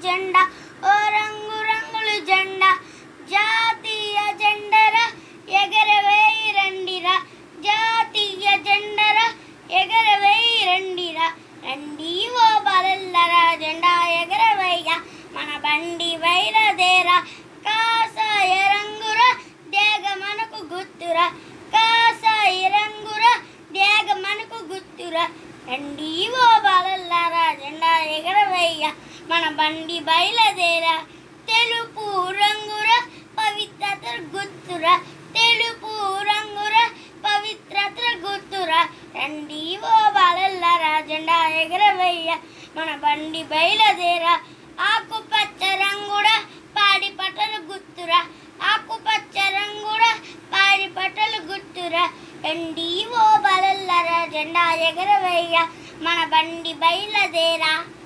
జెండా ఓ రంగు రంగులు జెండా జాతీయ జెండరా ఎగరవేయి రండిరా జాతీయ జెండరా ఎగరవేయి రండిరా రండి ఓ బలల్లరా జెండా ఎగరవేయ మన బండి బయలుదేరా కాసాయ రంగురా దేగ మనకు గుర్తురా కాసాయ రంగురా దేగ మనకు గుర్తురా రండి ఓ బలల్లరా జెండా ఎగరవేయ మన బండి బయలుదేరా తెలుపు రంగురా పవిత్రత గుర్తురా తెలుపు రంగురా పవిత్రత గుర్తురా రండి ఓ బాలల్లారా జెండా ఎగరవయ్య మన బండి బయలుదేరా ఆకుపచ్చ రంగుడా పాడి పట్టలు గుర్తురా ఆకుపచ్చ రంగుడా పాడి పట్టలు గుర్తురా రండి ఓ బాలల్లారా జెండా ఎగరవయ్య మన బండి బయలుదేరా